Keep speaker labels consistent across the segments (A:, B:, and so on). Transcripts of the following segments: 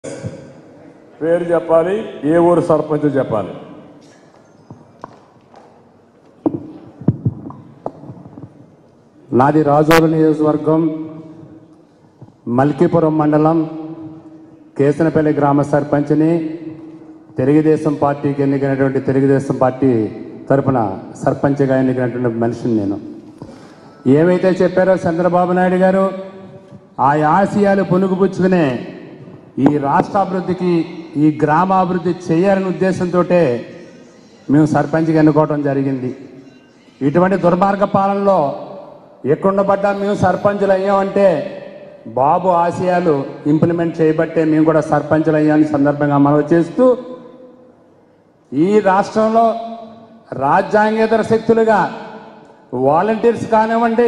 A: పేరు చెప్పాలి ఏ ఊరు సర్పంచ్ చెప్పాలి
B: నాది రాజోలు నియోజకవర్గం మల్కీపురం మండలం కేసనపల్లి గ్రామ సర్పంచ్ని తెలుగుదేశం పార్టీకి ఎన్నికైనటువంటి తెలుగుదేశం పార్టీ తరపున సర్పంచ్గా ఎన్నికైనటువంటి మనిషిని నేను ఏమైతే చెప్పారో చంద్రబాబు నాయుడు గారు ఆ ఆశయాలు పునుగుపుచ్చుకునే ఈ రాష్ట్ర అభివృద్ధికి ఈ గ్రామాభివృద్ధి చేయాలనే ఉద్దేశంతో మేము సర్పంచ్గా ఎన్నుకోవడం జరిగింది ఇటువంటి దుర్మార్గ పాలనలో ఎక్కడుండబడ్డా మేము సర్పంచులు అయ్యామంటే బాబు ఆశయాలు ఇంప్లిమెంట్ చేయబట్టే మేము కూడా సర్పంచులు అయ్యామని సందర్భంగా మనవి చేస్తూ ఈ రాష్ట్రంలో రాజ్యాంగేతర శక్తులుగా వాలంటీర్స్ కానివ్వండి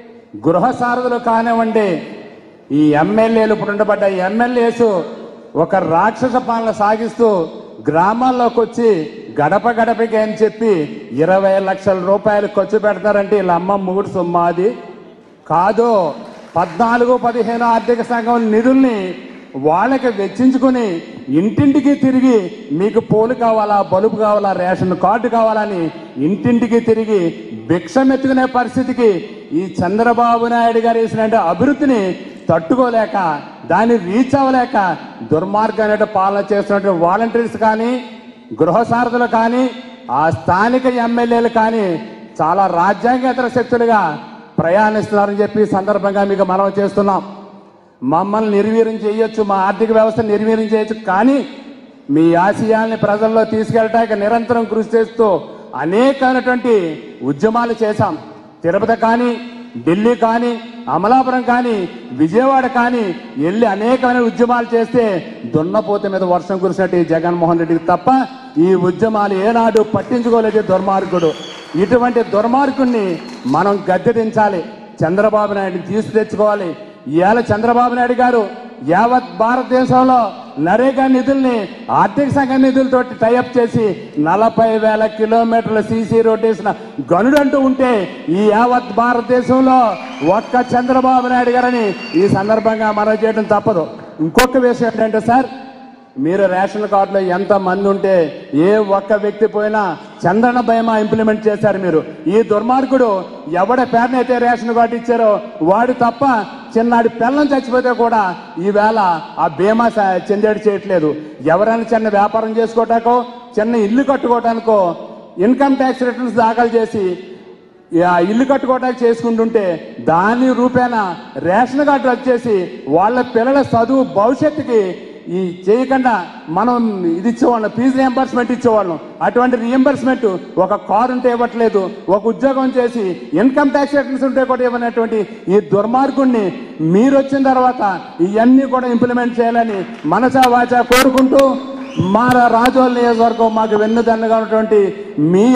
B: గృహ సారథులు కానివ్వండి ఈ ఎమ్మెల్యేలు ఇప్పుడు ఉండబడ్డ ఈ ఎమ్మెల్యేస్ ఒక రాక్షస పాలన సాగిస్తూ గ్రామాల్లోకి వచ్చి గడప గడపకి అని చెప్పి ఇరవై లక్షల రూపాయలు ఖర్చు పెడతారంటే వీళ్ళ అమ్మ మూడు సొమ్మాది కాదు పద్నాలుగు పదిహేను ఆర్థిక సంఘం నిధుల్ని వాళ్ళకి వెచ్చించుకుని ఇంటింటికి తిరిగి మీకు పోలు కావాలా బలుపు కావాలా రేషన్ కార్డు కావాలని ఇంటింటికి తిరిగి భిక్షమెత్తుకునే పరిస్థితికి ఈ చంద్రబాబు నాయుడు గారు వేసిన అభివృద్ధిని తట్టుకోలేక దాన్ని రీచ్ అవ్వలేక దుర్మార్గమైన పాలన చేస్తున్నటువంటి వాలంటీర్స్ కానీ గృహ సారథులు కానీ ఆ స్థానిక ఎమ్మెల్యేలు కానీ చాలా రాజ్యాంగేతర శక్తులుగా ప్రయాణిస్తున్నారని చెప్పి ఈ సందర్భంగా మీకు మనవి చేస్తున్నాం మమ్మల్ని నిర్వీర్యం చేయొచ్చు మా ఆర్థిక వ్యవస్థ నిర్వీర్యం చేయొచ్చు కానీ మీ ఆశయాల్ని ప్రజల్లో తీసుకెళ్ళటానికి నిరంతరం కృషి చేస్తూ అనేకమైనటువంటి ఉద్యమాలు చేశాం తిరుపతి కానీ ఢిల్లీ కానీ అమలాపురం కానీ విజయవాడ కానీ వెళ్ళి అనేకమైన ఉద్యమాలు చేస్తే దున్నపోత మీద వర్షం కురిసినట్టు ఈ జగన్మోహన్ రెడ్డికి తప్ప ఈ ఉద్యమాలు ఏనాడు పట్టించుకోలేదు ఈ దుర్మార్గుడు ఇటువంటి దుర్మార్గుడిని మనం గద్దెదించాలి చంద్రబాబు నాయుడిని తీసి తెచ్చుకోవాలి ఇవాళ చంద్రబాబు నాయుడు గారు యావత్ భారతదేశంలో నరేగా నిధుల్ని ఆర్థిక సంఘ నిధులతో టైఅప్ చేసి నలభై వేల కిలోమీటర్ల సీసీ రోడ్ వేసిన గనుడంటూ ఉంటే ఈ యావత్ భారతదేశంలో ఒక్క చంద్రబాబు నాయుడు గారని ఈ సందర్భంగా మనం చేయడం తప్పదు ఇంకొక విషయం ఏంటంటే సార్ మీరు రేషన్ కార్డులో ఎంత మంది ఉంటే ఏ ఒక్క వ్యక్తి పోయినా చంద్రన భయమా ఇంప్లిమెంట్ చేశారు మీరు ఈ దుర్మార్గుడు ఎవడ పేరునైతే రేషన్ కార్డు ఇచ్చారో వాడు తప్ప చిన్నాడి పిల్లం చచ్చిపోతే కూడా ఈవేళ ఆ బీమా స- చెందేడు చేయట్లేదు ఎవరైనా చిన్న వ్యాపారం చేసుకోవటానికో చిన్న ఇల్లు కట్టుకోవటానికో ఇన్కమ్ ట్యాక్స్ రిటర్న్స్ దాఖలు చేసి ఆ ఇల్లు కట్టుకోవడానికి చేసుకుంటుంటే దాని రూపేణ రేషన్ కార్డు వచ్చేసి వాళ్ళ పిల్లల చదువు భవిష్యత్తుకి ఈ చేయకుండా మనం ఇది ఇచ్చేవాళ్ళం ఫీజు రియంబర్స్మెంట్ ఇచ్చేవాళ్ళం అటువంటి రియంబర్స్మెంట్ ఒక కారు ఉంటే ఇవ్వట్లేదు ఒక ఉద్యోగం చేసి ఇన్కమ్ ట్యాక్స్ రిటర్న్స్ ఉంటే కూడా ఇవ్వనటువంటి ఈ దుర్మార్గుణ్ణి మీరు వచ్చిన తర్వాత ఇవన్నీ కూడా ఇంప్లిమెంట్ చేయాలని మనసా వాచా కోరుకుంటూ మా రాజోల్ నియోజకవర్గం మాకు వెన్నుదన్నుగా ఉన్నటువంటి మీ